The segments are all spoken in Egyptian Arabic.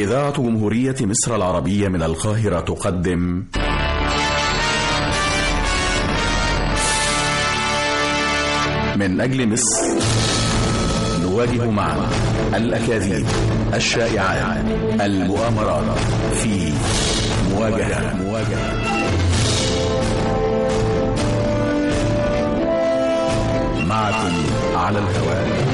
إذاعة جمهورية مصر العربية من القاهرة تقدم من أجل مصر نواجه معا الأكاذيب الشائعات المؤامرات في مواجهة مواجهة معكم على الهواء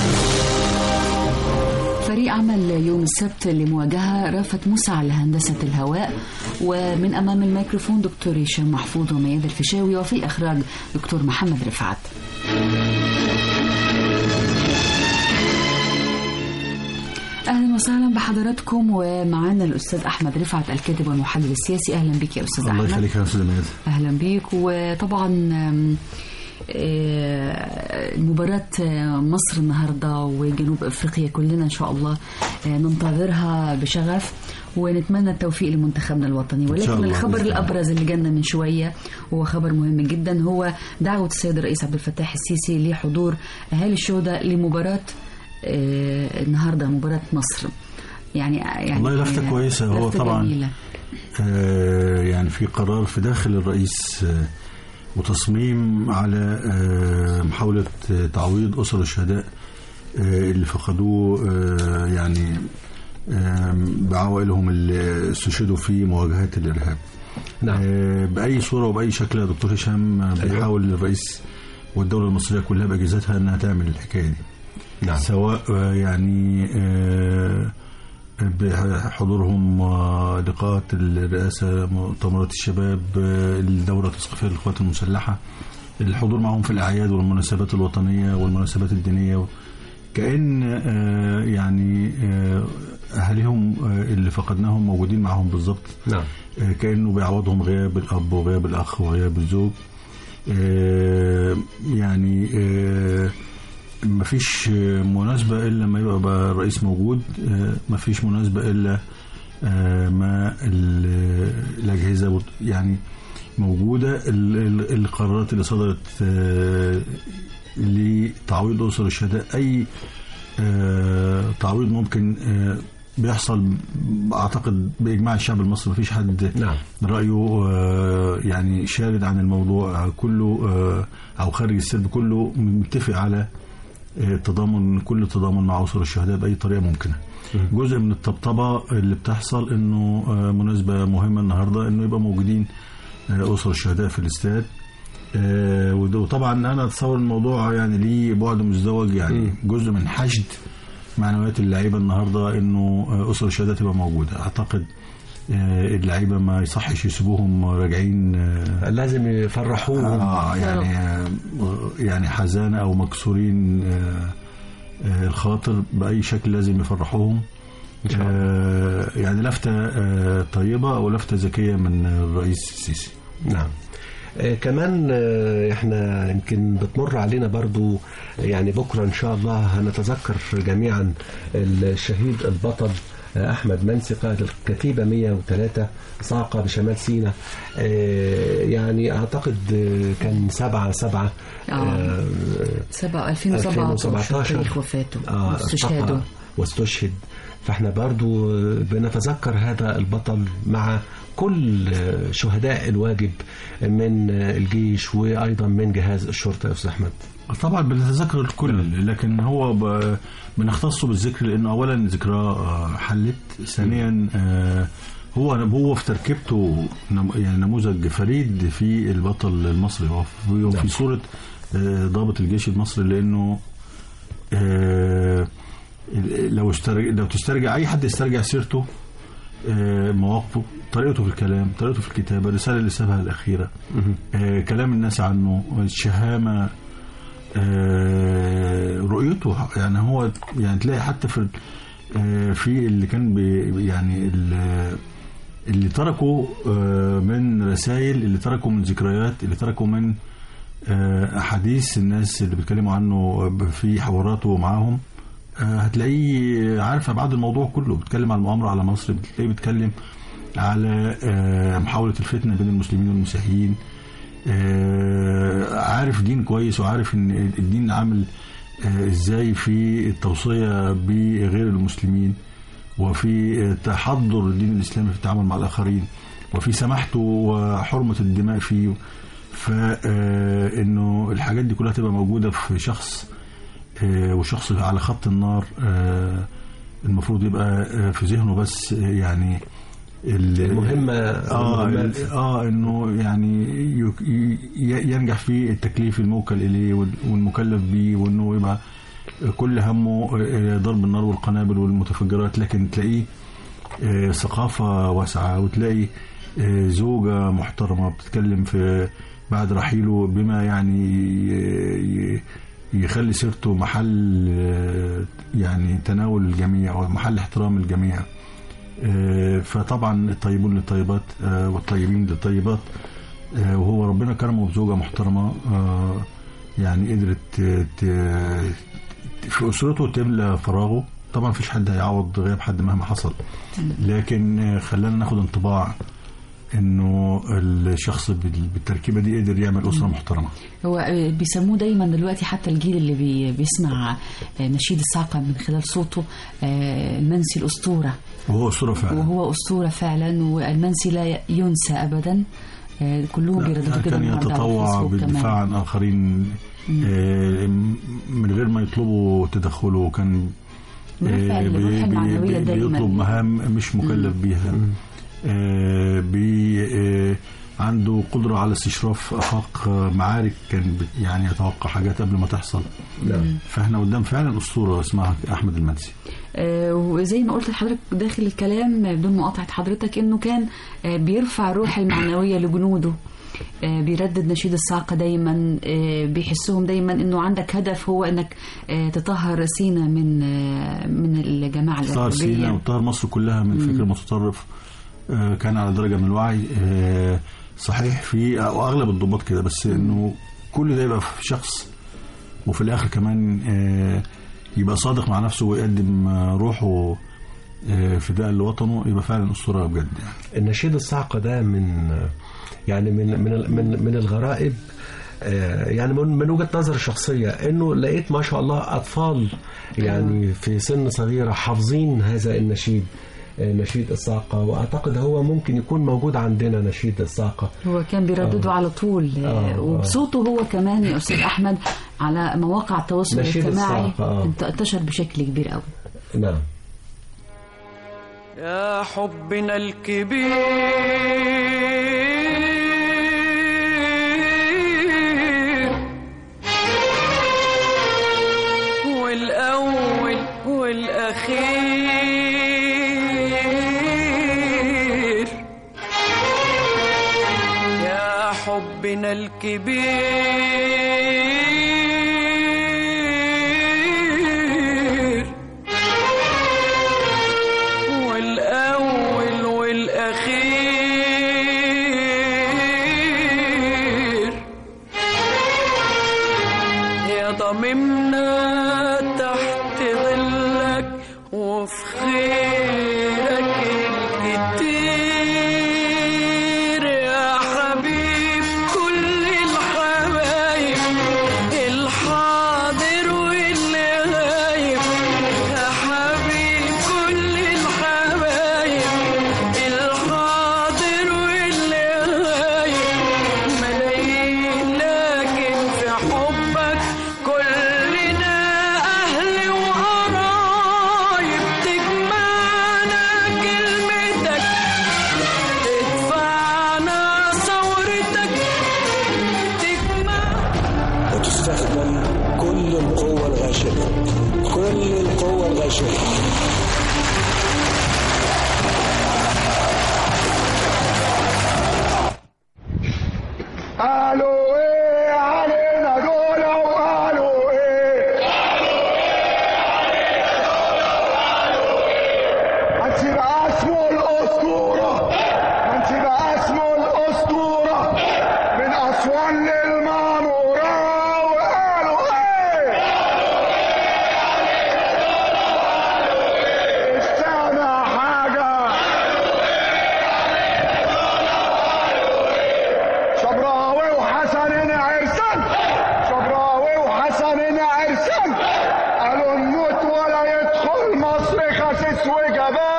فريق عمل يوم السبت لمواجهة رافت موسى على هندسة الهواء ومن أمام الميكروفون دكتور هشام محفوظ ومياد الفيشاوي وفي الإخراج دكتور محمد رفعت اهلا وسهلا بحضراتكم ومعانا الاستاذ احمد رفعت الكاتب والمحلل السياسي اهلا بك يا استاذ الله احمد يخليك يا استاذ مياد اهلا بيك وطبعا آم، آه، مباراة آه، مصر النهاردة وجنوب افريقيا كلنا ان شاء الله آه، ننتظرها بشغف ونتمنى التوفيق لمنتخبنا الوطني شاء ولكن الله الخبر بإذن الله. الابرز اللي جانا من شويه هو خبر مهم جدا هو دعوه السيد الرئيس عبد الفتاح السيسي لحضور اهالي الشهداء لمباراه آه، النهارده مباراه مصر يعني يعني والله لفتة كويسة. هو لفتة طبعاً جميلة. آه، يعني في قرار في داخل الرئيس آه، وتصميم على آه، محاولة آه، تعويض أسر الشهداء آه، اللي فقدوه آه، يعني آه، بعوائلهم اللي استشهدوا في مواجهات الإرهاب نعم. آه، بأي صورة وبأي شكل يا دكتور هشام آه، بيحاول الرئيس والدولة المصرية كلها بأجهزتها أنها تعمل الحكاية دي نعم سواء آه، يعني آه، بحضورهم آه، لقاءات الرئاسة مؤتمرات الشباب آه، الدورة التثقيفية للقوات المسلحة الحضور معهم في الأعياد والمناسبات الوطنية والمناسبات الدينية كأن آه، يعني آه، أهاليهم آه، اللي فقدناهم موجودين معهم بالظبط نعم آه، كأنه بيعوضهم غياب الأب وغياب الأخ وغياب الزوج آه، يعني آه، مفيش آه، مناسبة إلا ما يبقى بقى الرئيس موجود آه، مفيش مناسبة إلا آه، ما ال- الأجهزة بت- يعني موجودة ال- ال- القرارات اللي صدرت آه، لتعويض أسر الشهداء أي آه، تعويض ممكن آه، بيحصل اعتقد باجماع الشعب المصري مفيش حد نعم رايه آه، يعني شارد عن الموضوع كله آه، او خارج السرب كله متفق على آه، تضامن كل تضامن مع اسر الشهداء باي طريقه ممكنه جزء من الطبطبه اللي بتحصل انه آه، مناسبه مهمه النهارده انه يبقى موجودين آه، اسر الشهداء في الاستاد آه، وده- وطبعا انا اتصور الموضوع يعني ليه بعد مزدوج يعني جزء من حشد معنويات اللعيبه النهارده انه آه، اسر الشهداء تبقى موجوده اعتقد آه، اللعيبه ما يصحش يسيبوهم راجعين آه، لازم يفرحوهم آه يعني آه، يعني حزانه او مكسورين آه، آه، الخاطر باي شكل لازم يفرحوهم إن شاء الله. آه، يعني لفته آه، طيبه او لفته ذكيه من الرئيس السيسي نعم آه كمان آه احنا يمكن بتمر علينا برضو يعني بكرة ان شاء الله هنتذكر جميعا الشهيد البطل آه احمد منسي قائد الكتيبة 103 صاعقة بشمال سيناء آه يعني اعتقد آه كان 7 7 آه. سبعة 2017 2017 تاريخ وفاته آه، واستشهاده ارتقى واستشهد فاحنا برضو بنتذكر هذا البطل مع كل شهداء الواجب من الجيش وايضا من جهاز الشرطه يا استاذ احمد طبعا بنتذكر الكل لكن هو ب- بنختصه بالذكر لانه اولا ذكراه آه، حلت ثانيا آه، هو هو في تركيبته نم- يعني نموذج فريد في البطل المصري هو في- هو نعم. في صوره آه، ضابط الجيش المصري لانه آه، لو استرجع لو تسترجع اي حد يسترجع سيرته آه، مواقفه طريقته في الكلام طريقته في الكتابه الرساله اللي سابها الاخيره آه، كلام الناس عنه الشهامه آه، رؤيته يعني هو يعني تلاقي حتى في آه، في اللي كان بي يعني ال- اللي تركوا آه، من رسائل اللي تركوا من ذكريات اللي تركوا من آه، احاديث الناس اللي بيتكلموا عنه في حواراته معاهم آه، هتلاقيه عارف ابعاد الموضوع كله بيتكلم عن المؤامره على مصر بتلاقيه بيتكلم على آه، محاوله الفتنه بين المسلمين والمسيحيين آه، عارف دين كويس وعارف ان الدين عامل آه، ازاي في التوصيه بغير المسلمين وفي تحضر الدين الإسلامي في التعامل مع الآخرين وفي سماحته وحرمة الدماء فيه فإنه الحاجات دي كلها تبقى موجودة في شخص آه، وشخص على خط النار آه، المفروض يبقى آه، في ذهنه بس آه، يعني ال- المهمة اه المهمات. ال- اه انه يعني يك- ي- ينجح في التكليف الموكل اليه وال- والمكلف به وانه يبقى كل همه آه، ضرب النار والقنابل والمتفجرات لكن تلاقيه آه، ثقافة واسعة وتلاقي آه، زوجة محترمة بتتكلم في بعد رحيله بما يعني ي- ي- يخلي سيرته محل آه، يعني تناول الجميع ومحل احترام الجميع آه، فطبعا الطيبون للطيبات آه، والطيبين للطيبات آه، وهو ربنا كرمه بزوجة محترمة آه، يعني قدرت ت- ت- في أسرته تملى فراغه طبعا مفيش حد هيعوض غياب حد مهما حصل لكن آه، خلانا ناخد انطباع انه الشخص بال- بالتركيبه دي قدر يعمل اسره محترمه هو آه، بيسموه دايما دلوقتي حتى الجيل اللي بي بيسمع آه، نشيد الصاعقة من خلال صوته آه، المنسي الأسطورة وهو اسره فعلا وهو أسطورة فعلا والمنسي لا ينسى أبدا آه، كلهم بيرددوا لا، كده كان النهارده على يتطوع الفيسبوك بالدفاع كمان عن اخرين آه، من غير ما يطلبوا تدخله كان برفع آه، الروح بي- المعنوية بي- دايما. بيطلب مهام مش مكلف بيها آه، بي آه، عنده قدرة على استشراف آفاق آه، معارك كان بي- يعني يتوقع حاجات قبل ما تحصل نعم. فاحنا قدام فعلا أسطورة اسمها أحمد المنسي آه، وزي ما قلت لحضرتك داخل الكلام آه، بدون مقاطعة حضرتك انه كان آه، بيرفع الروح المعنوية لجنوده آه، بيردد نشيد الصاعقة دايما آه، بيحسهم دايما انه عندك هدف هو انك آه، تطهر سينا من آه، من الجماعة طهر سينا الإرهابية وطهر مصر كلها من فكر متطرف آه، كان على درجة من الوعي آه، صحيح في أو أغلب الضباط كده بس إنه كل ده يبقى في شخص وفي الآخر كمان آه، يبقى صادق مع نفسه ويقدم آه، روحه آه، فداء لوطنه يبقى فعلا أسطورة بجد يعني النشيد الصاعقة ده من يعني من من من, من الغرائب آه، يعني من من وجهة نظر الشخصية انه لقيت ما شاء الله اطفال يعني في سن صغيرة حافظين هذا النشيد آه، نشيد الصاعقة واعتقد هو ممكن يكون موجود عندنا نشيد الصاعقة هو كان بيردده على طول آه، آه، آه. وبصوته هو كمان يا استاذ احمد على مواقع التواصل نشيد الاجتماعي الصاعقة، آه. انت- انتشر بشكل كبير قوي نعم يا حبنا الكبير والأول والأخير يا حبنا الكبير والأول والأخير يا ضممنا تحت ظلك وفي خيرك الكتير يا حبيب كل الحبايب الحاضر واللي غايب يا حبيب كل الحبايب الحاضر واللي غايب ملايين لكن في حبك كلنا أهل وقرايب تجمعنا كلمتك تدفعنا ثورتك تجمع وتستخدم كل القوة الغاشمة كل القوة الغاشمة قالوا ايه علينا دول وقالوا ايه هنسيب اسمه الاسطورة هنسيب اسمه الاسطورة من اسوان للمامورة وقالوا ايه استنى حاجة شبراوي وحسن عرسان شبراوي وحسن عرسان قالوا نموت ولا يدخل مصر خسيس وجبان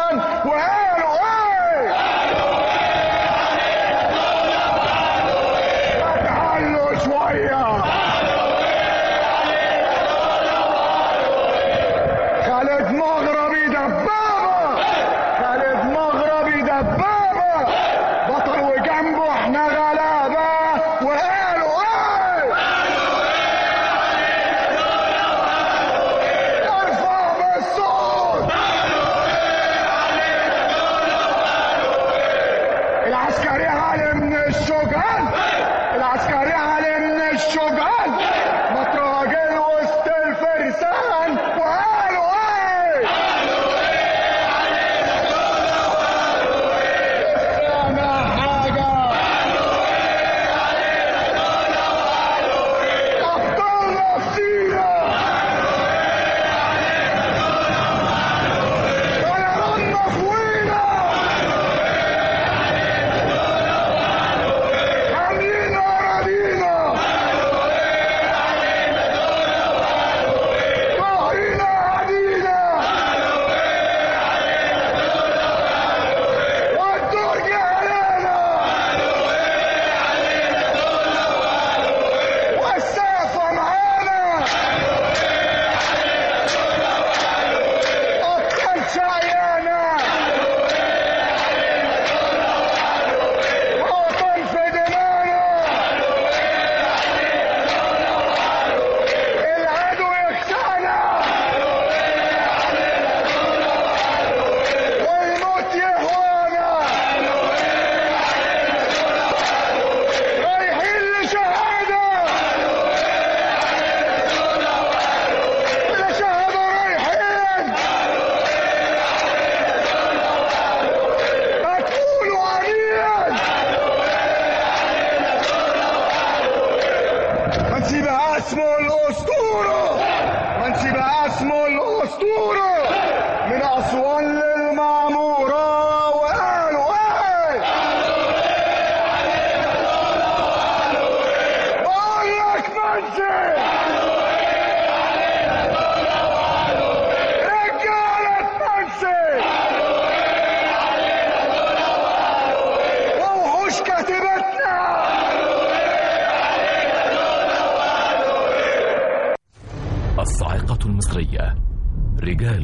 المصرية رجال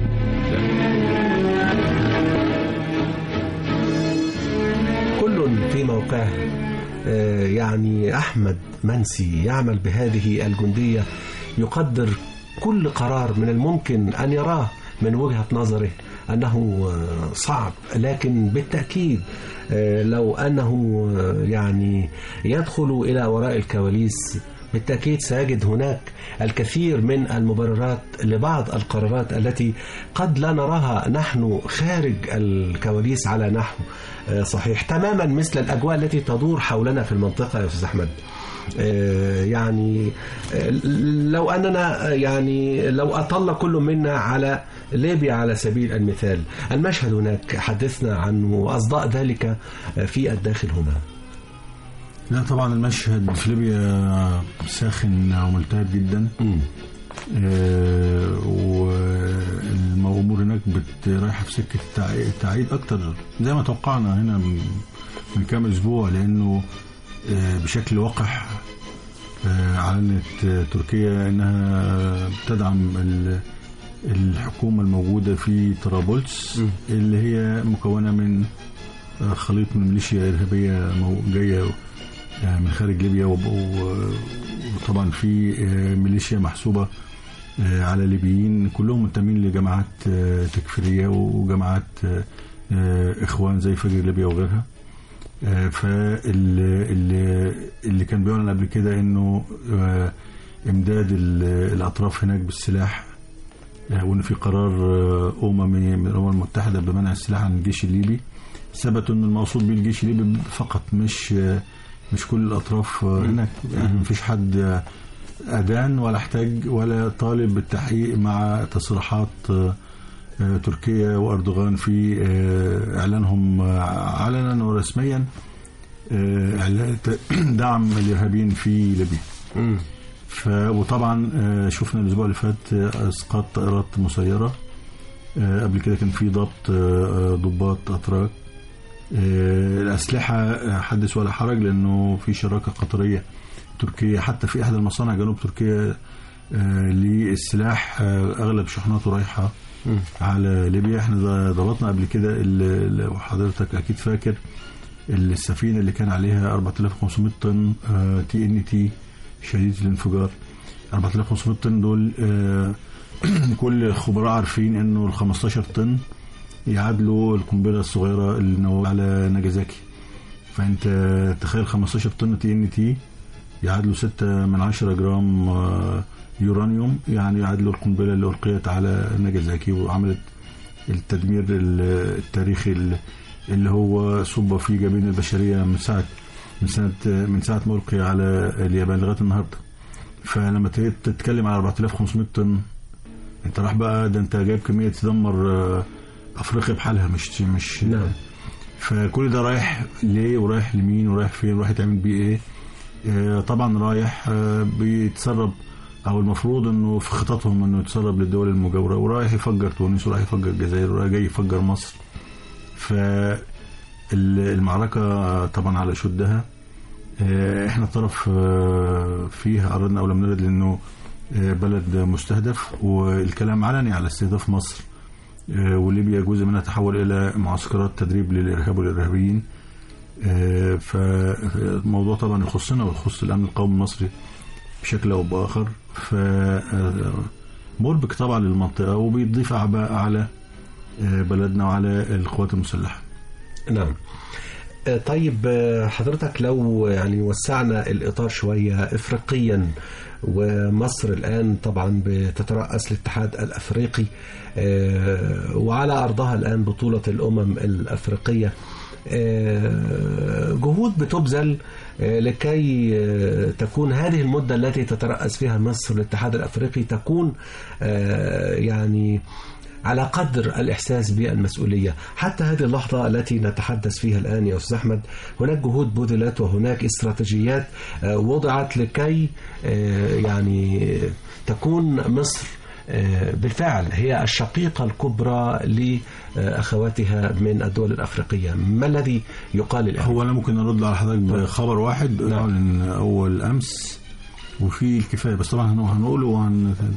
كل في موقعه آه، يعني أحمد منسي يعمل بهذه الجندية يقدر كل قرار من الممكن أن يراه من وجهة نظره أنه آه، صعب لكن بالتأكيد آه، لو أنه آه، يعني يدخل إلى وراء الكواليس بالتأكيد سيجد هناك الكثير من المبررات لبعض القرارات التي قد لا نراها نحن خارج الكواليس على نحو آه، صحيح تماما مثل الأجواء التي تدور حولنا في المنطقة يا أستاذ أحمد آه، يعني آه، لو أننا آه، يعني لو أطل كل منا على ليبيا على سبيل المثال المشهد هناك حدثنا عنه وأصداء ذلك آه، في الداخل هنا لا طبعا المشهد في ليبيا ساخن وملتهب جدا آه، والامور هناك بت- رايحه في سكه التع- التعيد اكتر زي ما توقعنا هنا من من كام اسبوع لانه آه، بشكل وقح آه، اعلنت آه، تركيا انها تدعم ال- الحكومه الموجوده في طرابلس اللي هي مكونه من آه، خليط من ميليشيا ارهابيه مو- جايه آه، من خارج ليبيا وب- و- وطبعا في آه، ميليشيا محسوبه آه، على ليبيين كلهم منتمين لجماعات آه، تكفيريه وجماعات آه، آه، اخوان زي فجر ليبيا وغيرها فاللي اللي, اللي كان بيعلن قبل كده انه آه، امداد ال- الاطراف هناك بالسلاح آه، وان في قرار آه، اممي من الامم المتحده بمنع السلاح عن الجيش الليبي ثبت ان المقصود بيه الجيش الليبي فقط مش آه، مش كل الاطراف آه، هناك يعني مفيش حد آه، أدان ولا احتاج ولا طالب بالتحقيق مع تصريحات آه، آه، تركيا وأردوغان في آه، إعلانهم آه، علنا ورسميا آه، إعلان- دعم الإرهابيين في ليبيا ف وطبعا آه، شفنا الأسبوع اللي فات آه، إسقاط طائرات مسيرة آه، قبل كده كان في ضبط آه، آه، ضباط أتراك آه، الأسلحة آه، حدث ولا حرج لأنه في شراكة قطرية تركيا حتى في إحدى المصانع جنوب تركيا آه، للسلاح آه، أغلب شحناته رايحة على ليبيا احنا ضبطنا قبل كده ال- ال- وحضرتك أكيد فاكر السفينة اللي كان عليها 4500 طن تي ان تي شديد الانفجار 4500 طن دول آه، كل الخبراء عارفين انه ال 15 طن يعادلوا القنبله الصغيره النوويه على ناجازاكي فانت تخيل 15 طن تي ان تي يعادلوا 6 من 10 جرام آه، يورانيوم يعني يعادلوا القنبله اللي القيت على ناجازاكي وعملت التدمير ال- التاريخي ال- اللي هو صب في جبين البشريه من ساعه من سنه من ساعه ما القي على اليابان لغايه النهارده فلما ت- تتكلم على 4500 طن انت راح بقى ده انت جايب كميه تدمر آه، افريقيا بحالها مش مش نعم. فكل ده رايح ليه ورايح لمين ورايح فين ورايح يتعمل بيه ايه آه، طبعا رايح آه، بيتسرب او المفروض انه في خططهم انه يتسرب للدول المجاوره ورايح يفجر تونس ورايح يفجر الجزائر ورايح جاي يفجر مصر فالمعركه طبعا على شدها آه، احنا طرف آه، فيها اردنا او لم نرد لانه آه، بلد مستهدف والكلام علني على استهداف مصر آه، وليبيا جزء منها تحول الى معسكرات تدريب للارهاب والارهابيين آه، فالموضوع طبعا يخصنا ويخص الامن القومي المصري بشكل او باخر ف آه، مربك طبعا للمنطقه وبيضيف اعباء على آه، بلدنا وعلى القوات المسلحه نعم آه، طيب آه، حضرتك لو يعني وسعنا الإطار شوية إفريقيا ومصر الآن طبعا بتترأس الاتحاد الأفريقي آه، وعلى أرضها الآن بطولة الأمم الأفريقية آه، جهود بتبذل آه، لكي آه، تكون هذه المدة التي تترأس فيها مصر الاتحاد الأفريقي تكون آه، يعني على قدر الإحساس بالمسؤولية حتى هذه اللحظة التي نتحدث فيها الآن يا أستاذ أحمد هناك جهود بذلت وهناك استراتيجيات آه، وضعت لكي آه، يعني تكون مصر آه، بالفعل هي الشقيقة الكبرى لأخواتها من الدول الأفريقية ما الذي يقال الآن؟ هو انا ممكن ارد على حضرتك بخبر واحد نعم. اعلن اول امس وفي الكفايه بس طبعا هن- هنقوله وهن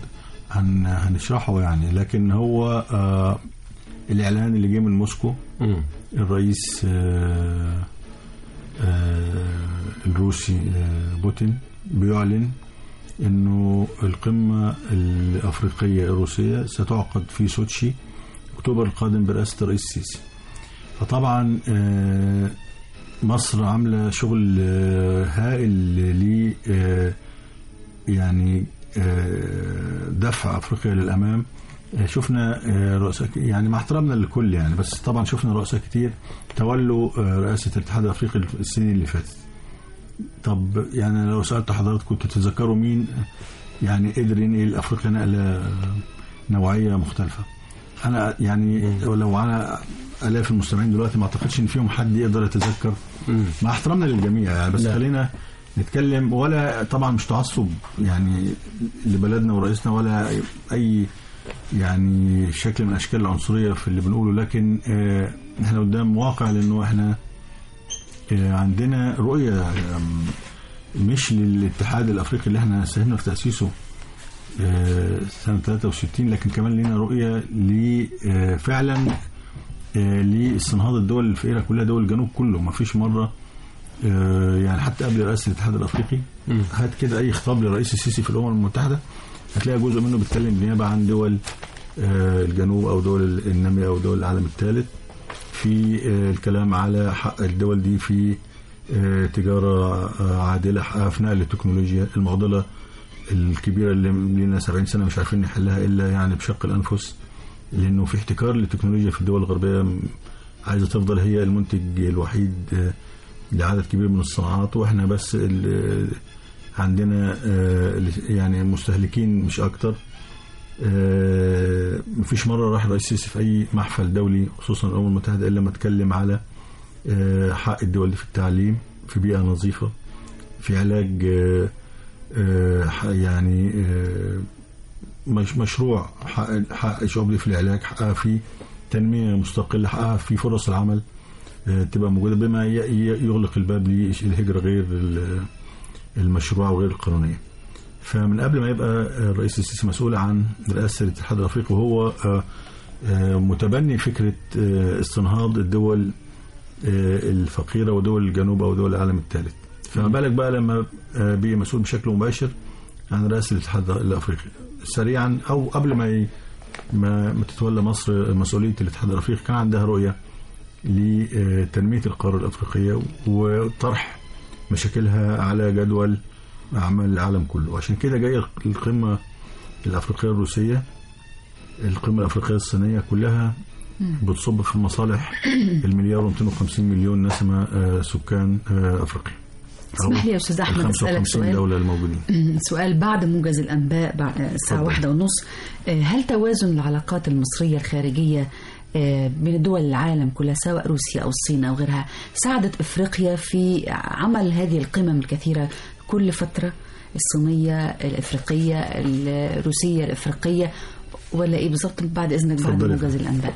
هن هنشرحه يعني لكن هو آه الاعلان اللي جه من موسكو مم. الرئيس آه آه الروسي آه بوتين بيعلن انه القمه الافريقيه الروسيه ستعقد في سوتشي اكتوبر القادم برئاسه الرئيس السيسي فطبعا آه مصر عامله شغل آه هائل ل آه يعني آه، دفع افريقيا للامام آه، شفنا آه، رؤساء ك- يعني مع احترامنا للكل يعني بس طبعا شفنا رؤساء كتير تولوا آه، رئاسه الاتحاد الافريقي السنين اللي فاتت طب يعني لو سالت حضراتكم تتذكروا مين يعني قدر ينقل افريقيا نقله نوعيه مختلفه انا يعني لو انا الاف المستمعين دلوقتي ما اعتقدش ان فيهم حد يقدر يتذكر مع احترامنا للجميع يعني بس لا. خلينا نتكلم ولا طبعا مش تعصب يعني لبلدنا ورئيسنا ولا اي يعني شكل من اشكال العنصريه في اللي بنقوله لكن آه، احنا قدام واقع لانه احنا آه، عندنا رؤيه آم، مش للاتحاد الافريقي اللي احنا ساهمنا في تاسيسه آه، سنه 63 لكن كمان لنا رؤيه لفعلا لاستنهاض الدول الفقيره كلها دول الجنوب كله ما فيش مره آه، يعني حتى قبل رئاسه الاتحاد الافريقي هات كده اي خطاب للرئيس السيسي في الامم المتحده هتلاقي جزء منه بيتكلم نيابه عن دول آه، الجنوب او دول الناميه او دول العالم الثالث في آه، الكلام على حق الدول دي في آه، تجاره آه، عادله حقها في نقل التكنولوجيا المعضله الكبيره اللي لنا 70 سنه مش عارفين نحلها الا يعني بشق الانفس لانه في احتكار للتكنولوجيا في الدول الغربيه م- عايزه تفضل هي المنتج الوحيد آه، لعدد كبير من الصناعات واحنا بس ال- عندنا آه، يعني مستهلكين مش اكتر آه، مفيش مره راح الرئيس السيسي في اي محفل دولي خصوصا الامم المتحده الا لما اتكلم على آه، حق الدول دي في التعليم في بيئه نظيفه في علاج آه، آه، ح- يعني آه، مش مشروع حق حق الشعوب دي في العلاج حقها في تنميه مستقله حقها في فرص العمل آه، تبقى موجوده بما ي- ي- يغلق الباب للهجره غير ال- المشروعه وغير القانونيه. فمن قبل ما يبقى الرئيس السيسي مسؤول عن رئاسه الاتحاد الافريقي وهو آه، آه، متبني فكره آه، استنهاض الدول آه، الفقيره ودول الجنوب او دول العالم الثالث. فما بالك بقى لما آه، بقي مسؤول بشكل مباشر عن رئاسه الاتحاد الافريقي سريعا او قبل ما ي- ما ما تتولى مصر مسؤوليه الاتحاد الافريقي كان عندها رؤيه لتنميه القاره الافريقيه وطرح مشاكلها على جدول اعمال العالم كله وعشان كده جايه القمه الافريقيه الروسيه القمه الافريقيه الصينيه كلها بتصب في مصالح المليار و250 مليون نسمه آه، سكان آه، افريقيا اسمح لي يا استاذ احمد اسالك 55 سؤال دوله الموجودين سؤال بعد موجز الأنباء بعد الساعة اتفضل. واحدة ونص آه، هل توازن العلاقات المصرية الخارجية آه، بين دول العالم كلها سواء روسيا أو الصين أو غيرها ساعدت إفريقيا في عمل هذه القمم الكثيرة كل فترة الصينية الإفريقية الروسية الإفريقية ولا إيه بالظبط بعد إذنك بعد اتفضلي. موجز الأنباء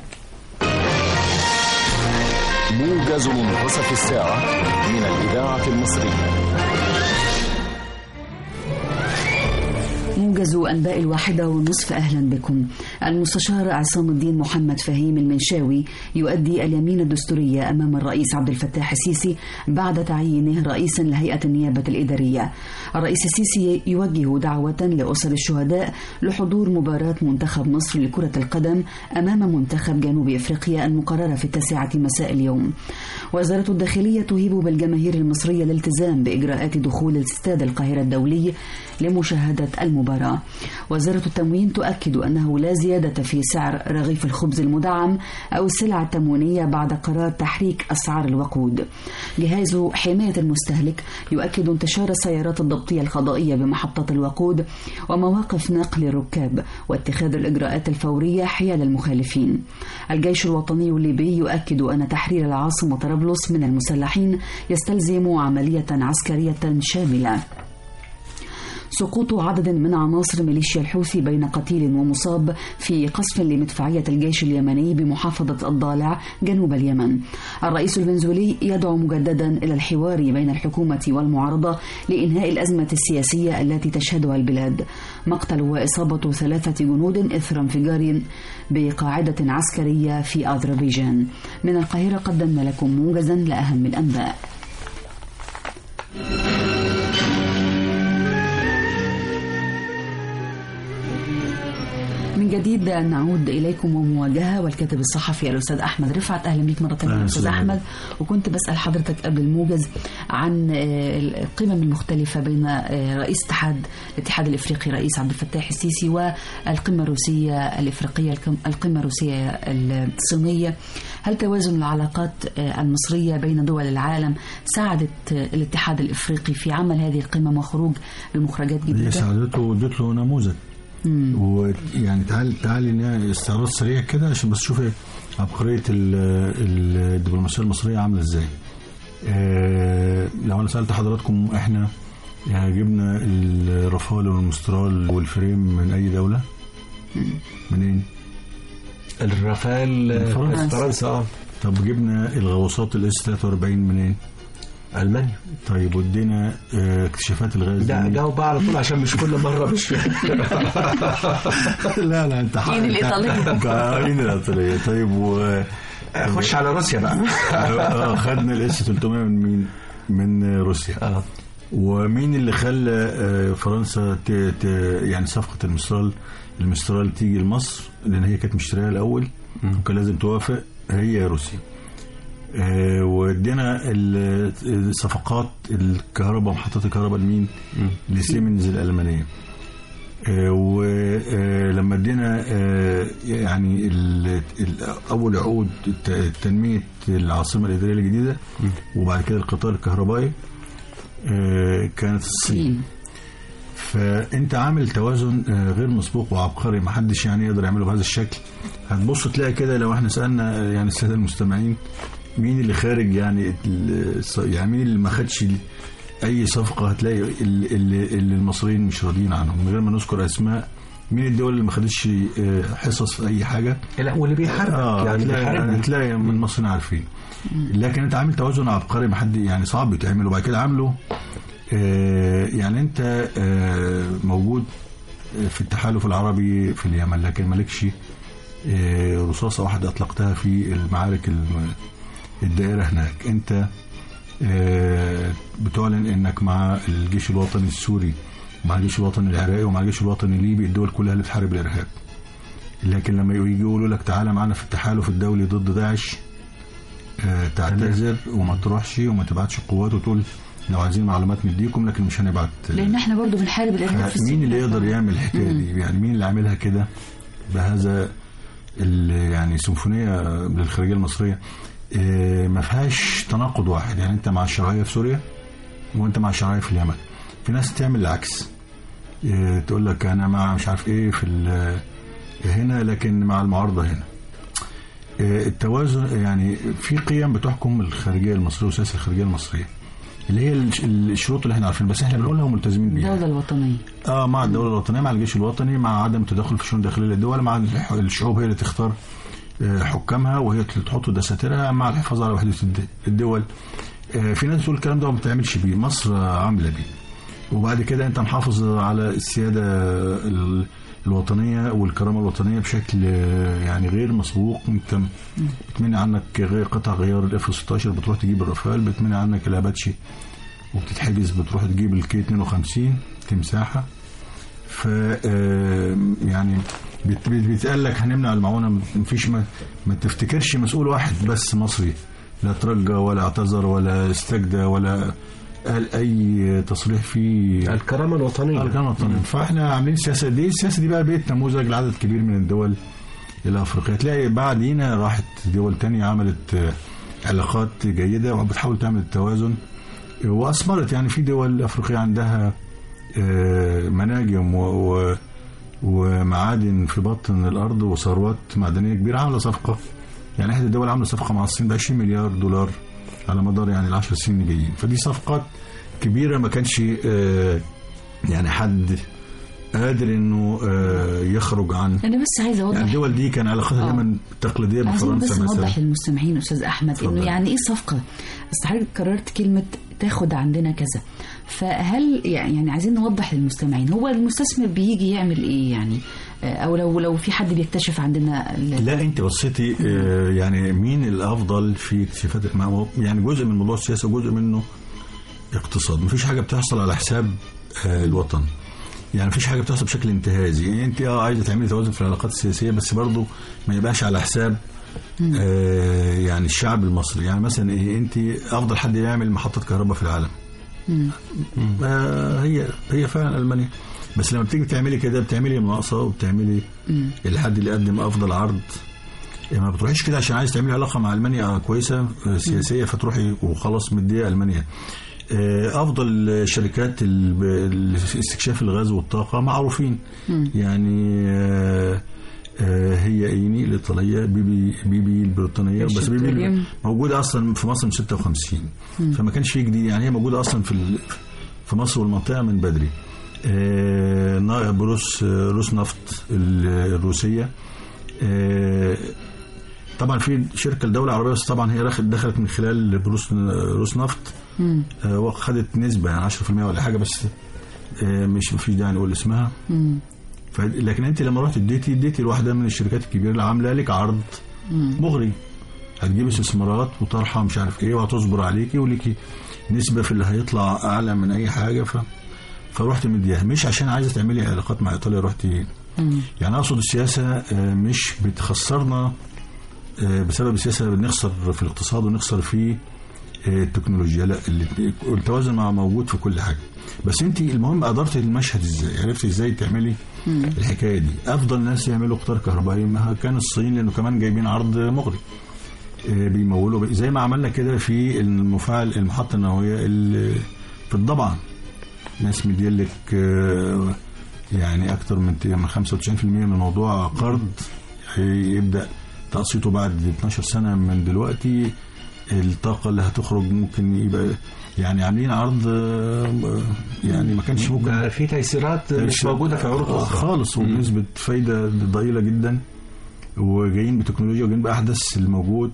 موجز منتصف الساعة من الإذاعة المصرية موجز أنباء الواحدة والنصف أهلا بكم المستشار عصام الدين محمد فهيم المنشاوي يؤدي اليمين الدستورية أمام الرئيس عبد الفتاح السيسي بعد تعيينه رئيسا لهيئة النيابة الإدارية الرئيس السيسي يوجه دعوة لأسر الشهداء لحضور مباراة منتخب مصر لكرة القدم أمام منتخب جنوب أفريقيا المقررة في التاسعة مساء اليوم وزارة الداخلية تهيب بالجماهير المصرية الالتزام بإجراءات دخول استاد القاهرة الدولي لمشاهدة المباراة وزارة التموين تؤكد أنه لا زيادة في سعر رغيف الخبز المدعم أو السلع التموينية بعد قرار تحريك أسعار الوقود جهاز حماية المستهلك يؤكد انتشار السيارات الضبطية القضائية بمحطات الوقود ومواقف نقل الركاب واتخاذ الإجراءات الفورية حيال المخالفين الجيش الوطني الليبي يؤكد أن تحرير العاصمة طرابلس من المسلحين يستلزم عملية عسكرية شاملة سقوط عدد من عناصر ميليشيا الحوثي بين قتيل ومصاب في قصف لمدفعية الجيش اليمني بمحافظة الضالع جنوب اليمن الرئيس الفنزويلي يدعو مجددا إلى الحوار بين الحكومة والمعارضة لإنهاء الأزمة السياسية التي تشهدها البلاد مقتل وإصابة ثلاثة جنود إثر انفجار بقاعدة عسكرية في أذربيجان من القاهرة قدمنا لكم موجزا لأهم الأنباء من جديد نعود اليكم ومواجهه والكاتب الصحفي الاستاذ احمد رفعت اهلا بيك مره ثانيه أهلا استاذ وسهلا. احمد وكنت بسال حضرتك قبل الموجز عن آه، القمم المختلفه بين آه، رئيس اتحاد الاتحاد الافريقي رئيس عبد الفتاح السيسي والقمه الروسيه الافريقيه القم- القمه الروسيه الصينيه هل توازن العلاقات آه، المصريه بين دول العالم ساعدت آه، الاتحاد الافريقي في عمل هذه القمم وخروج بمخرجات هي جديده؟ ساعدته وادت له نموذج ويعني تعال تعالي نعمل استعراض سريع كده عشان بس شوفي عبقريه ال- ال- الدبلوماسيه المصريه عامله ازاي. آه، لو انا سالت حضراتكم احنا يعني جبنا الرافال والمسترال والفريم من اي دوله؟ منين؟ الرافال من فرنسا. آه، فرنسا اه طب جبنا الغواصات الاس 43 منين؟ المانيا طيب ودينا آه، اكتشافات الغاز ده منين؟ جاوب بقى على طول عشان مش كل مره مش لا لا انت مين الإيطالية؟ مين الايطاليه طيب و خش على روسيا بقى آه، خدنا الاس 300 من مين؟ من روسيا اه ومين اللي خلى آه، فرنسا ت... ت... يعني صفقه المسترال المسترال تيجي لمصر لان هي كانت مشتريها الاول وكان لازم توافق هي روسيا آه، وادينا ال- الصفقات الكهرباء محطات الكهرباء لمين؟ لسيمنز الالمانيه ولما ادينا آه، يعني ال- ال- اول عقود الت- تنميه العاصمه الاداريه الجديده وبعد كده القطار الكهربائي آه، كانت الصين فانت عامل توازن آه، غير مسبوق وعبقري ما حدش يعني يقدر يعمله بهذا الشكل هتبص تلاقي كده لو احنا سالنا آه، يعني الساده المستمعين مين اللي خارج يعني ال- الص- يعني مين اللي ما خدش ال- اي صفقه هتلاقي اللي, اللي, اللي المصريين مش راضيين عنهم من غير ما نذكر اسماء مين الدول اللي ما خدتش آه، حصص في اي حاجه لا واللي بيحاربك اه يعني هتلاقي بيحاربني هتلاقي من المصريين عارفين لكن انت عامل توازن عبقري ما حد يعني صعب يتعمل وبعد كده عامله آه يعني انت آه موجود في التحالف العربي في اليمن لكن مالكش آه رصاصه واحده اطلقتها في المعارك الم- الدائره هناك انت آه بتعلن انك مع الجيش الوطني السوري ومع الجيش الوطني العراقي ومع الجيش الوطني الليبي الدول كلها اللي بتحارب الارهاب لكن لما يجي يقولوا لك تعالى معانا في التحالف الدولي ضد داعش آه، تعتذر وما تروحش وما تبعتش قوات وتقول لو عايزين معلومات نديكم لكن مش هنبعت لان احنا برضو بنحارب الارهاب في مين اللي السوريا. يقدر يعمل الحكايه دي يعني مين اللي عاملها كده بهذا ال- يعني سيمفونيه للخارجيه المصريه آه، ما فيهاش تناقض واحد يعني انت مع الشرعيه في سوريا وانت مع الشرعيه في اليمن في ناس تعمل العكس آه، تقول لك انا مع مش عارف ايه في ال- هنا لكن مع المعارضه هنا آه، التوازن يعني في قيم بتحكم الخارجيه المصريه وسياسه الخارجيه المصريه اللي هي الش- الشروط اللي احنا عارفين بس احنا بنقولها وملتزمين بيها الدولة الوطنية اه مع الدوله الوطنيه مع الجيش الوطني مع عدم التدخل في الشؤون الداخليه للدول مع الح- الشعوب هي اللي تختار آه، حكامها وهي اللي تحط دساتيرها مع الحفاظ على وحده الد- الدول آه، في ناس بتقول الكلام ده وما بتعملش بيه مصر آه، عامله بيه وبعد كده انت محافظ على السياده ال- الوطنيه والكرامه الوطنيه بشكل آه، يعني غير مسبوق انت بتمنع عنك غير قطع غيار الاف 16 بتروح تجيب الرافال بتمنع عنك الاباتشي وبتتحجز بتروح تجيب الكي 52 تمساحه ف آه، يعني بت- بت- بيتقال لك هنمنع المعونه مفيش ما, ما تفتكرش مسؤول واحد بس مصري لا ترجى ولا اعتذر ولا استجدى ولا قال اي تصريح فيه الكرامه الوطنيه اركان وطنيه فاحنا عاملين سياسه دي السياسه دي بقى بقت نموذج لعدد كبير من الدول الافريقيه تلاقي بعدينا راحت دول تانية عملت آه، علاقات جيده وبتحاول تعمل التوازن واثمرت يعني في دول افريقيه عندها آه، مناجم و و ومعادن في بطن الارض وثروات معدنيه كبيره عامله صفقه يعني احدى الدول عامله صفقه مع الصين ب 20 مليار دولار على مدار يعني ال 10 سنين الجايين فدي صفقات كبيره ما كانش آه، يعني حد قادر انه آه، يخرج عن انا بس عايزه اوضح يعني الدول دي كان علاقتها آه. دايما تقليديه عايزين بس بفرنسا نوضح مثلا للمستمعين استاذ احمد انه اتفضل. يعني ايه صفقه اصل حضرتك كررت كلمه تاخد عندنا كذا فهل يعني يعني عايزين نوضح للمستمعين هو المستثمر بيجي يعمل ايه يعني آه، او لو لو في حد بيكتشف عندنا ال- لا انت بصيتي آه، يعني مين الافضل في اكتشافات ما هو- يعني جزء من موضوع السياسه وجزء منه اقتصاد مفيش حاجه بتحصل على حساب آه، الوطن يعني مفيش حاجه بتحصل بشكل انتهازي يعني انت اه عايزه تعملي توازن في العلاقات السياسيه بس برضه ما يبقاش على حساب آه يعني الشعب المصري يعني مثلا ايه انت افضل حد يعمل محطه كهرباء في العالم آه هي هي فعلا المانيا بس لما بتيجي تعملي كده بتعملي مناقصه وبتعملي الحد اللي يقدم افضل عرض يعني ما بتروحيش كده عشان عايز تعملي علاقه مع المانيا كويسه آه، سياسيه فتروحي وخلاص مديه المانيا آه، افضل شركات ال- ال- استكشاف الغاز والطاقه معروفين يعني آه، آه، هي ايني الايطاليه بيبي بيبي البريطانيه بس بيبي البتروليوم. موجوده اصلا في مصر من 56 فما كانش فيه جديد يعني هي موجوده اصلا في ال- في مصر والمنطقه من بدري آه، نا- بروس آه، روس نفط ال- الروسيه آه، طبعا في شركه الدوله العربيه بس طبعا هي دخلت دخلت من خلال بروس روس نفط آه، وخدت نسبه يعني 10% ولا حاجه بس آه، مش مفيش داعي نقول اسمها ف... لكن انت لما رحت اديتي اديتي لواحده من الشركات الكبيره اللي عامله لك عرض مغري هتجيب استثمارات وطرحه مش عارف ايه وهتصبر عليكي وليكي نسبه في اللي هيطلع اعلى من اي حاجه ف فرحت مديها مش عشان عايزه تعملي علاقات مع ايطاليا رحتي يعني اقصد السياسه آه، مش بتخسرنا آه، بسبب السياسه بنخسر في الاقتصاد ونخسر في آه، التكنولوجيا لا اللي- التوازن مع موجود في كل حاجه بس انت المهم ادرتي المشهد ازاي عرفتي ازاي تعملي الحكايه دي افضل ناس يعملوا قطار كهربائي ما كان الصين لانه كمان جايبين عرض مغري آه، بيمولوا ب- زي ما عملنا كده في المفاعل المحطه النوويه اللي في الضبعه ناس مديلك آه، يعني اكتر من من 95% من موضوع قرض يبدا تقسيطه بعد 12 سنه من دلوقتي الطاقه اللي هتخرج ممكن يبقى يعني عاملين عرض آه، يعني ما كانش ممكن ده في تيسيرات مش موجوده في عروض آه، اخرى خالص وبنسبه فايده ضئيله جدا وجايين بتكنولوجيا وجايين باحدث الموجود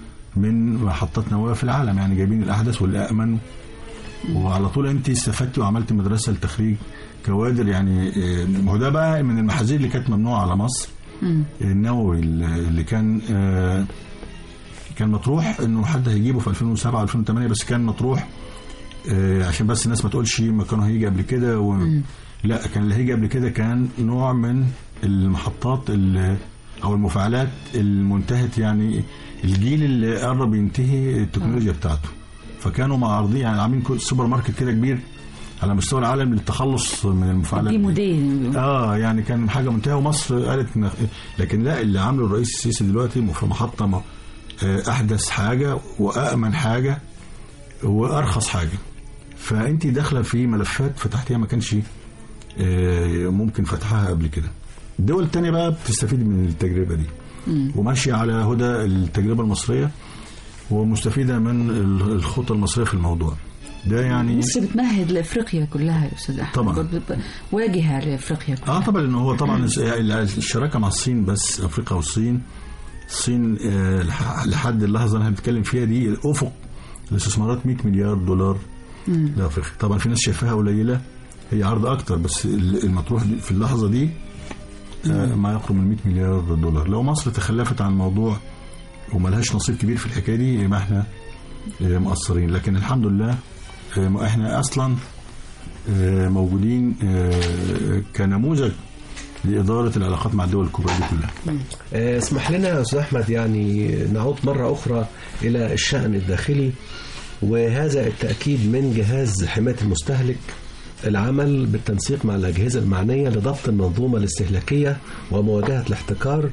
من محطات نوويه في العالم يعني جايبين الاحدث والامن وعلى طول انت استفدتي وعملت مدرسه لتخريج كوادر يعني آه، ما هو ده بقى من المحاذير اللي كانت ممنوعه على مصر النووي اللي كان آه، كان مطروح انه حد هيجيبه في 2007 2008 بس كان مطروح آه، عشان بس الناس ما تقولش ما كانوا هيجي قبل كده و... لا كان اللي هيجي قبل كده كان نوع من المحطات ال- او المفاعلات المنتهت يعني الجيل اللي قرب ينتهي التكنولوجيا بتاعته فكانوا معارضين يعني عاملين كو- سوبر ماركت كده كبير على مستوى العالم للتخلص من المفاعلات دي دي. موديل اه يعني كان حاجه منتهيه ومصر قالت إن- لكن لا اللي عامله الرئيس السيسي دلوقتي في محطه م- آه، احدث حاجه وامن حاجه وارخص حاجه فانت داخله في ملفات فتحتيها ما كانش آه، ممكن فتحها قبل كده الدول التانية بقى بتستفيد من التجربة دي وماشية على هدى التجربة المصرية ومستفيدة من ال- الخطة المصرية في الموضوع ده يعني مصر بتمهد لافريقيا كلها يا استاذ احمد طبعاً. برضه ب- واجهه لافريقيا كلها اه طبعا لان هو طبعا الس- الشراكه مع الصين بس افريقيا والصين الصين آه، لح- لحد اللحظه اللي احنا بنتكلم فيها دي الافق الاستثمارات 100 مليار دولار لافريقيا طبعا في ناس شايفاها قليله هي عرض اكتر بس ال- المطروح دي في اللحظه دي آه، ما يقرب من 100 مليار دولار لو مصر تخلفت عن الموضوع وملهاش نصيب كبير في الحكايه دي يبقى احنا آه، مقصرين لكن الحمد لله آه، ما احنا اصلا آه، موجودين آه، كنموذج لإدارة العلاقات مع الدول الكبرى دي كلها آه، اسمح لنا يا استاذ احمد يعني نعود مره اخرى الى الشان الداخلي وهذا التاكيد من جهاز حمايه المستهلك العمل بالتنسيق مع الاجهزه المعنيه لضبط المنظومه الاستهلاكيه ومواجهه الاحتكار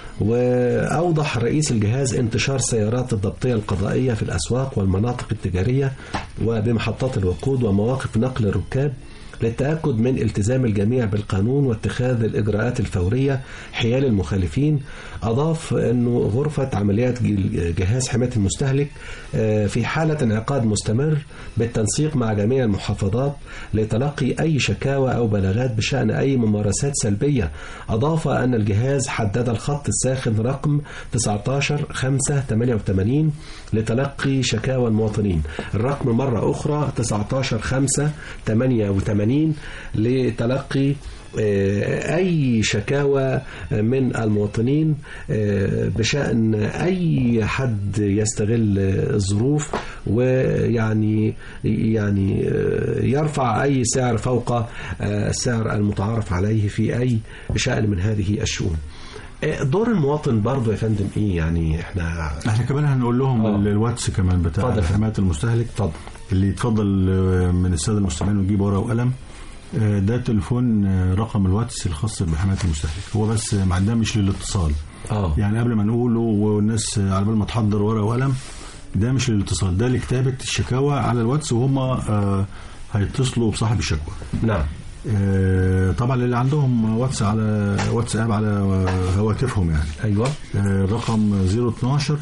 واوضح رئيس الجهاز انتشار سيارات الضبطيه القضائيه في الاسواق والمناطق التجاريه وبمحطات الوقود ومواقف نقل الركاب للتأكد من التزام الجميع بالقانون واتخاذ الإجراءات الفورية حيال المخالفين أضاف أنه غرفة عمليات ج- جهاز حماية المستهلك آه، في حالة انعقاد مستمر بالتنسيق مع جميع المحافظات لتلقي أي شكاوى أو بلاغات بشأن أي ممارسات سلبية أضاف أن الجهاز حدد الخط الساخن رقم 19 5 88 لتلقي شكاوى المواطنين الرقم مرة أخرى 19 5 88 لتلقي آه، أي شكاوى من المواطنين آه، بشأن أي حد يستغل الظروف ويعني يعني آه، يرفع أي سعر فوق آه، السعر المتعارف عليه في أي شأن من هذه الشؤون آه، دور المواطن برضه يا فندم ايه يعني احنا احنا كمان هنقول لهم آه. ال- الواتس كمان بتاع اتفضل. حمايه المستهلك اتفضل. اللي يتفضل آه، من الساده المستمعين ويجيب ورقه وقلم آه، ده تليفون آه، رقم الواتس الخاص بحمايه المستهلك هو بس مع ده مش للاتصال اه يعني قبل ما نقوله والناس آه، على بال ما تحضر ورقه وقلم ده مش للاتصال ده لكتابه الشكاوى على الواتس وهم آه، هيتصلوا بصاحب الشكوى نعم آه، طبعا اللي عندهم واتس على واتساب على آه، هواتفهم يعني ايوه آه، الرقم 012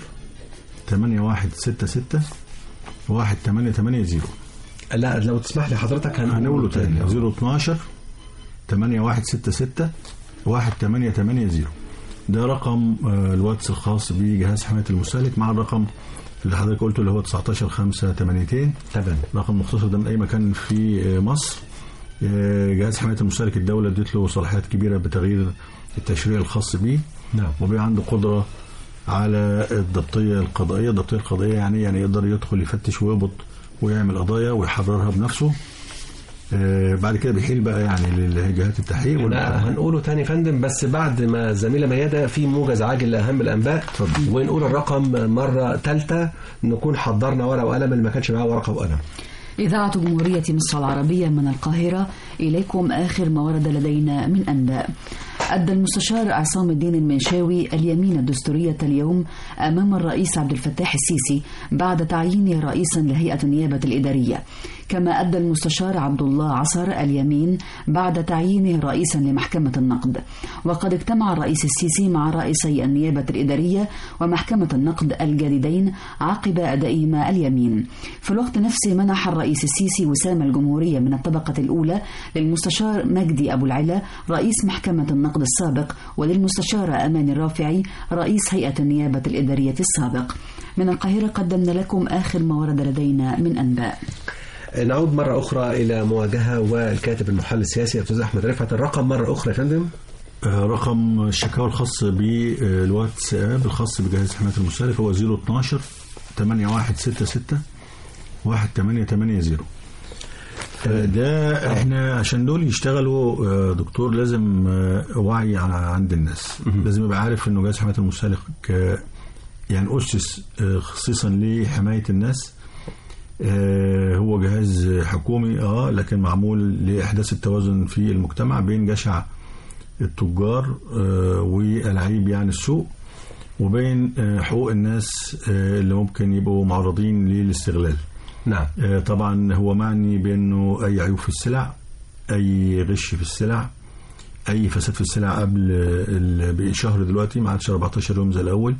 8166 1880 لا لو تسمح لي حضرتك هنقوله تاني آه. 012 8166 1880 ده رقم آه، الواتس الخاص بجهاز حماية المستهلك مع الرقم اللي حضرتك قلته اللي هو 19 5 82 تمام رقم مختصر ده من اي مكان في آه، مصر آه، جهاز حماية المستهلك الدولة ادت له صلاحيات كبيرة بتغيير التشريع الخاص بيه نعم وبقى عنده قدرة على الضبطية القضائية الضبطية القضائية يعني يعني يقدر يدخل يفتش ويقبض ويعمل قضايا ويحررها بنفسه آه، بعد كده بيحيل بقى يعني لجهات التحقيق لا والمحكمة. هنقوله تاني يا فندم بس بعد ما الزميلة ميادة في موجز عاجل لأهم الأنباء اتفضل. ونقول الرقم مرة ثالثة نكون حضرنا ورقة وقلم اللي ما كانش معاه ورقة وقلم إذاعة جمهورية مصر العربية من القاهرة إليكم آخر ما ورد لدينا من أنباء أدى المستشار عصام الدين المنشاوي اليمين الدستورية اليوم أمام الرئيس عبد الفتاح السيسي بعد تعيينه رئيسا لهيئة النيابة الإدارية كما أدى المستشار عبد الله عصر اليمين بعد تعيينه رئيسا لمحكمة النقد وقد اجتمع الرئيس السيسي مع رئيسي النيابة الإدارية ومحكمة النقد الجديدين عقب أدائهما اليمين في الوقت نفسه منح الرئيس السيسي وسام الجمهورية من الطبقة الأولى للمستشار مجدي أبو العلا رئيس محكمة النقد السابق وللمستشارة أمان الرافعي رئيس هيئة النيابة الإدارية السابق من القاهرة قدمنا لكم آخر ما ورد لدينا من أنباء نعود مرة أخرى إلى مواجهة والكاتب المحلل السياسي أستاذ أحمد رفعت الرقم مرة أخرى يا فندم آه، رقم الشكاوى الخاص بالواتساب الخاص بجهاز حماية المستهلك هو 012 8166 1880 آه، ده احنا عشان دول يشتغلوا آه، دكتور لازم آه، وعي ع- عند الناس لازم يبقى عارف انه جهاز حمايه المستهلك آه، يعني اسس آه، خصيصا لحمايه الناس آه، هو جهاز حكومي اه لكن معمول لاحداث التوازن في المجتمع بين جشع التجار آه، والعيب يعني السوق وبين آه، حقوق الناس آه، اللي ممكن يبقوا معرضين للاستغلال نعم آه، طبعا هو معني بانه اي عيوب في السلع اي غش في السلع اي فساد في السلع قبل ال- بقي شهر دلوقتي ما عادش 14 يوم زي الاول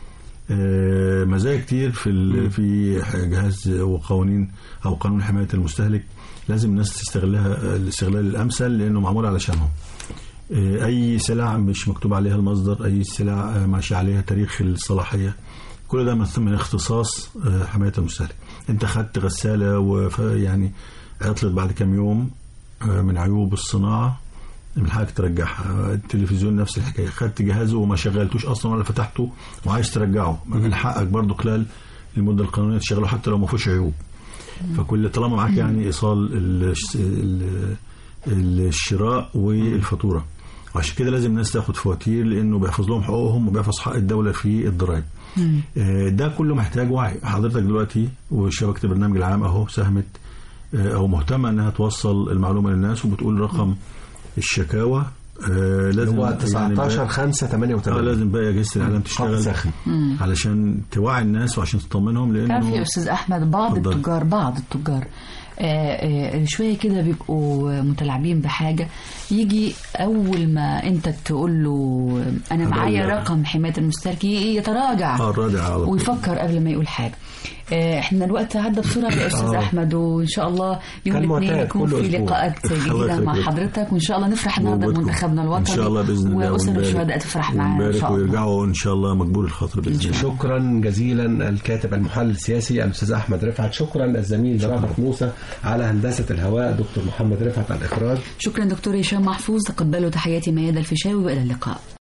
آه، مزايا كتير في ال- في جهاز وقوانين او قانون حمايه المستهلك لازم الناس تستغلها الاستغلال الامثل لانه معمول علشانهم آه، اي سلع مش مكتوب عليها المصدر اي سلع آه، ماشي عليها تاريخ الصلاحيه كل ده من من اختصاص آه، حمايه المستهلك انت خدت غساله ويعني عطلت بعد كام يوم آه، من عيوب الصناعه من حقك ترجعها التلفزيون نفس الحكايه خدت جهازه وما شغلتوش اصلا ولا فتحته وعايز ترجعه من حقك برضه خلال المده القانونيه تشغله حتى لو ما فيهوش عيوب فكل طالما معاك يعني ايصال ال- ال- الشراء والفاتوره وعشان كده لازم الناس تاخد فواتير لانه بيحفظ لهم حقوقهم وبيحفظ حق الدوله في الضرائب آه، ده كله محتاج وعي حضرتك دلوقتي وشبكه البرنامج العام اهو ساهمت آه، او مهتمه انها توصل المعلومه للناس وبتقول رقم الشكاوى آه، لازم هو يعني 19 5 اه 88 لازم بقى اجهزه الاعلام خط تشتغل ساخن علشان توعي الناس وعشان تطمنهم تعرف يا لانه استاذ احمد بعض اتفضل. التجار بعض التجار آه، آه، شويه كده بيبقوا متلاعبين بحاجه يجي اول ما انت تقول له انا معايا هذا- رقم حمايه المستهلك ي- يتراجع اه الراجع على طول. ويفكر قبل ما يقول حاجه آه، احنا الوقت عدى بسرعه يا استاذ آه. احمد وان شاء الله يوم كالمعتاد، الاثنين يكون كل في أسبوع. لقاءات الله جديده مع يخليك. حضرتك وان شاء الله نفرح النهارده وجودكم. بمنتخبنا الوطني ان شاء الله باذن الله واسر ونبارك- الشهداء تفرح معانا ان ونبارك شاء الله ويرجعوا ان شاء الله مقبول الخاطر باذن الله شكرا جزيلا الكاتب المحلل السياسي الاستاذ احمد رفعت شكرا الزميل رافت موسى على هندسه الهواء دكتور محمد رفعت على الاخراج شكرا دكتور هشام محفوظ تقبلوا تحياتي ميادة الفيشاوي والى اللقاء